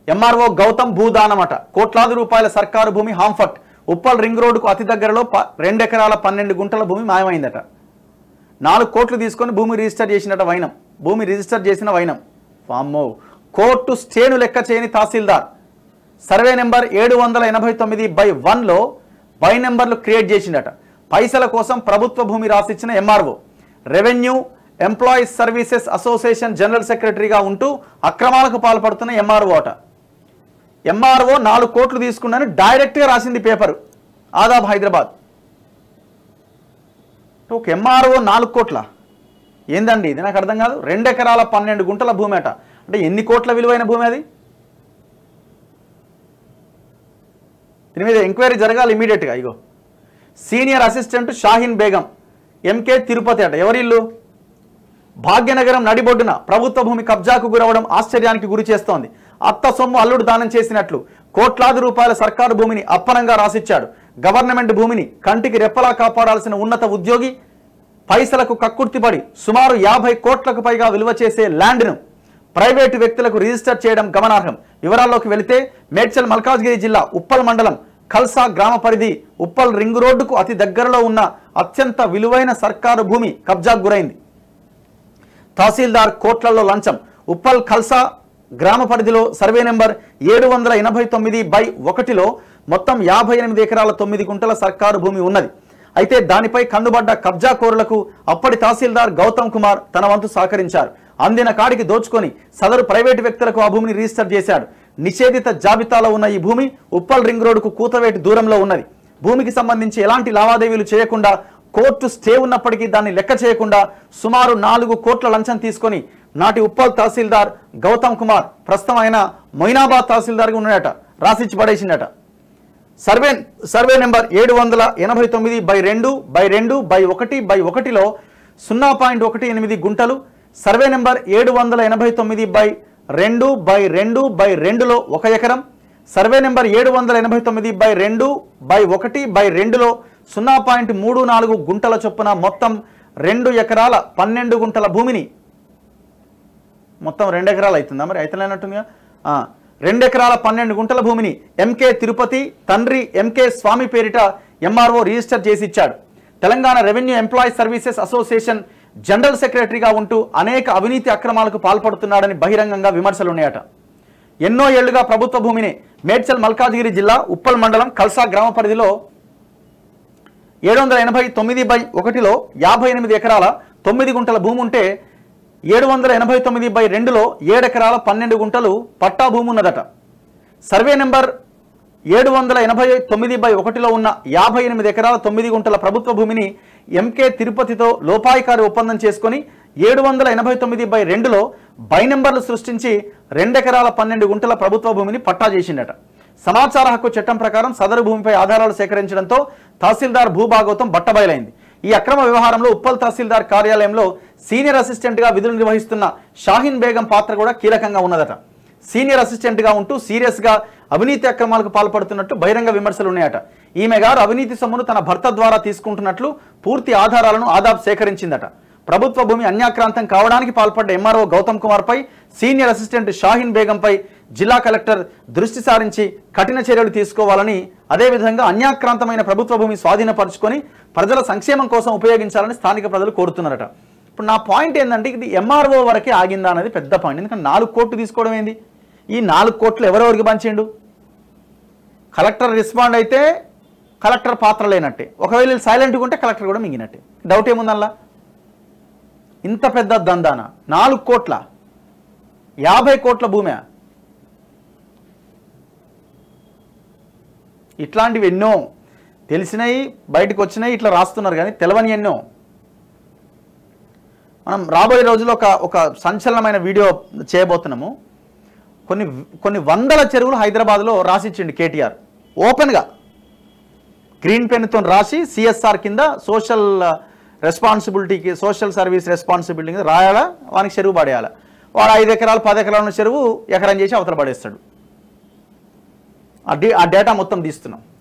MRO Gautam భూదానమట కోట్లాది రూపాయల సర్కారు భూమి హాంఫర్ట్ ఉప్పల్ రింగ్ రోడ్డుకు అతి దగ్గరలో ప- రెండెకరాల పన్నెండు గుంటల భూమి మాయమైందట నాలుగు కోట్లు తీసుకొని భూమి రిజిస్టర్ చేసినట వైనం భూమి రిజిస్టర్ చేసిన వైనం వామ్మో కోర్టు స్టేను లెక్క చేయని తహసీల్దార్ సర్వే నెంబర్ ఏడు వందల ఎనభై తొమ్మిది బై వన్లో బై నెంబర్లు క్రియేట్ చేసిండట పైసల కోసం ప్రభుత్వ భూమి రాసిచ్చిన MRO revenue employees services association general సెక్రటరీగా ఉంటూ అక్రమాలకు పాల్పడుతున్న ఎంఆర్ఓ అట ఎంఆర్ఓ నాలుగు కోట్లు తీసుకున్నాను డైరెక్ట్గా రాసింది పేపరు ఆదాబ్ హైదరాబాద్ ఒక ఎంఆర్ఓ నాలుగు కోట్ల ఏందండి ఇది నాకు అర్థం కాదు రెండు ఎకరాల పన్నెండు గుంటల భూమి అట అంటే ఎన్ని కోట్ల విలువైన భూమి అది దీని మీద ఎంక్వైరీ జరగాలి ఇమీడియట్గా ఇగో senior assistant Shaheen Begum MK Tirupati అట ఎవరిల్లు భాగ్యనగరం నడిబొడ్డున ప్రభుత్వ భూమి కబ్జాకు గురవడం ఆశ్చర్యానికి గురి చేస్తోంది అత్త సొమ్ము అల్లుడు దానం చేసినట్లు కోట్లాది రూపాయల సర్కారు భూమిని అప్పనంగా రాసిచ్చాడు గవర్నమెంట్ భూమిని కంటికి రెప్పలా కాపాడాల్సిన ఉన్నత ఉద్యోగి పైసలకు కక్కుర్తిపడి సుమారు యాభై కోట్లకు పైగా విలువ చేసే ల్యాండ్ను ప్రైవేటు వ్యక్తులకు రిజిస్టర్ చేయడం గమనార్హం వివరాల్లోకి వెళితే మేడ్చల్ మల్కాజ్గిరి జిల్లా ఉప్పల్ మండలం ఖల్సా గ్రామ పరిధి ఉప్పల్ రింగ్ రోడ్డుకు అతి దగ్గరలో ఉన్న అత్యంత విలువైన సర్కారు భూమి కబ్జాకు గురైంది తహసీల్దార్ కోట్లలో లంచం ఉప్పల్ ఖల్సా గ్రామ పరిధిలో సర్వే నెంబర్ ఏడు వందల ఎనభై తొమ్మిది బై ఒకటిలో మొత్తం యాభై ఎనిమిది ఎకరాల తొమ్మిది గుంటల సర్కారు భూమి ఉన్నది అయితే దానిపై కన్నుబడ్డ కబ్జాకోరులకు అప్పటి తహసీల్దార్ గౌతమ్ కుమార్ తన వంతు సహకరించారు అందిన కాడికి దోచుకొని సదరు ప్రైవేటు వ్యక్తులకు ఆ భూమిని రిజిస్టర్ చేశాడు నిషేధిత జాబితాలో ఉన్న ఈ భూమి ఉప్పల్ రింగ్ రోడ్డుకు కూతవేటి దూరంలో ఉన్నది భూమికి సంబంధించి ఎలాంటి లావాదేవీలు చేయకుండా కోర్టు స్టే ఉన్నప్పటికీ దాన్ని లెక్క చేయకుండా సుమారు నాలుగు కోట్ల లంచం తీసుకొని నాటి ఉప్పల్ తహసీల్దార్ గౌతమ్ కుమార్ ప్రస్తుతం ఆయన మొయినాబాద్ తహసీల్దార్గా ఉన్నాడట రాసిచ్చి పడేసిండట సర్వే సర్వే నెంబర్ ఏడు వందల ఎనభై తొమ్మిది బై రెండు బై రెండు బై ఒకటి బై ఒకటిలో సున్నా పాయింట్ ఒకటి ఎనిమిది గుంటలు సర్వే నెంబర్ ఏడు వందల ఎనభై తొమ్మిది బై రెండు బై రెండు బై రెండులో ఒక ఎకరం సర్వే నెంబర్ ఏడు వందల ఎనభై తొమ్మిది బై రెండు బై ఒకటి బై రెండులో సున్నా పాయింట్ మూడు నాలుగు గుంటల చొప్పున మొత్తం రెండు ఎకరాల పన్నెండు గుంటల భూమిని మొత్తం రెండు ఎకరాలు అవుతుందా మరి అయితలేనట్టుందిగా ఆ, రెండు ఎకరాల పన్నెండు గుంటల భూమిని ఎంకే తిరుపతి తండ్రి ఎంకే స్వామి పేరిట ఎంఆర్ఓ రిజిస్టర్ చేసి ఇచ్చాడు Telangana revenue employees services association general సెక్రటరీగా ఉంటూ అనేక అవినీతి అక్రమాలకు పాల్పడుతున్నాడని బహిరంగంగా విమర్శలున్నాయట ఎన్నో ఏళ్లుగా ప్రభుత్వ భూమిని మేడ్చల్ మల్కాజ్గిరి జిల్లా ఉప్పల్ మండలం కల్సా గ్రామ పరిధిలో ఏడు వందల ఎనభై తొమ్మిది బై ఒకటిలో యాభై ఎనిమిది ఎకరాల తొమ్మిది గుంటల భూమి ఉంటే ఏడు వందల ఎనభై తొమ్మిది బై రెండులో ఏడెకరాల పన్నెండు గుంటలు పట్టా భూమి ఉన్నదట సర్వే నెంబర్ ఏడు వందల ఎనభై తొమ్మిది బై ఒకటిలో ఉన్న యాభై ఎనిమిది ఎకరాల తొమ్మిది గుంటల ప్రభుత్వ భూమిని ఎంకే తిరుపతితో లోపాయికారి ఒప్పందం చేసుకొని ఏడు వందల ఎనభై తొమ్మిది బై రెండులో బై నెంబర్లు సృష్టించి రెండెకరాల పన్నెండు గుంటల ప్రభుత్వ భూమిని పట్టా చేసిండట సమాచార హక్కు చట్టం ప్రకారం సదరు భూమిపై ఆధారాలు సేకరించడంతో తహసీల్దార్ భూభాగవతం బట్టబయలైంది ఈ అక్రమ వ్యవహారంలో ఉప్పల్ తహసీల్దార్ కార్యాలయంలో సీనియర్ అసిస్టెంట్గా విధులు నిర్వహిస్తున్న షాహీన్ బేగం పాత్ర కూడా కీలకంగా ఉన్నదట సీనియర్ అసిస్టెంట్గా ఉంటూ సీరియస్గా అవినీతి అక్రమాలకు పాల్పడుతున్నట్టు బహిరంగ విమర్శలు ఉన్నాయట ఈమె గారు అవినీతి సొమ్మును తన భర్త ద్వారా తీసుకుంటున్నట్లు పూర్తి ఆధారాలను ఆదాబ్ సేకరించిందట ప్రభుత్వ భూమి అన్యాక్రాంతం కావడానికి పాల్పడ్డ ఎంఆర్ఓ గౌతమ్ కుమార్పై సీనియర్ అసిస్టెంట్ షాహీన్ బేగంపై జిల్లా కలెక్టర్ దృష్టి సారించి కఠిన చర్యలు తీసుకోవాలని అదేవిధంగా అన్యాక్రాంతమైన ప్రభుత్వ భూమి స్వాధీనపరుచుకొని ప్రజల సంక్షేమం కోసం ఉపయోగించాలని స్థానిక ప్రజలు కోరుతున్నారట ఇప్పుడు నా పాయింట్ ఏంటంటే ఇది ఎంఆర్ఓ వరకే ఆగిందా అనేది పెద్ద పాయింట్ ఎందుకంటే నాలుగు కోట్లు తీసుకోవడం ఏంది ఈ నాలుగు కోట్లు ఎవరెవరికి పంచిండు కలెక్టర్ రెస్పాండ్ అయితే కలెక్టర్ పాత్ర లేనట్టే ఒకవేళ వీళ్ళు సైలెంట్గా ఉంటే కలెక్టర్ కూడా మింగినట్టే డౌట్ ఏముందల్లా ఇంత పెద్ద దందాన నాలుగు కోట్ల యాభై కోట్ల భూమి ఇట్లాంటివి ఎన్నో తెలిసినవి బయటకు వచ్చినాయి ఇట్లా రాస్తున్నారు కానీ తెలవని ఎన్నో మనం రాబోయే రోజుల్లో ఒక ఒక సంచలనమైన వీడియో చేయబోతున్నాము కొన్ని కొన్ని వందల చెరువులు హైదరాబాద్లో రాసిచ్చిండు కేటీఆర్ ఓపెన్గా గ్రీన్ పెన్తో రాసి సిఎస్ఆర్ కింద సోషల్ రెస్పాన్సిబిలిటీకి సోషల్ సర్వీస్ రెస్పాన్సిబిలిటీ కింద రాయాలా వానికి చెరువు పడేయాలి వాడు ఐదు ఎకరాలు పది ఎకరాల ఉన్న చెరువు ఎకరం చేసి అవతల పడేస్తాడు ఆ డే ఆ డేటా మొత్తం తీస్తున్నాం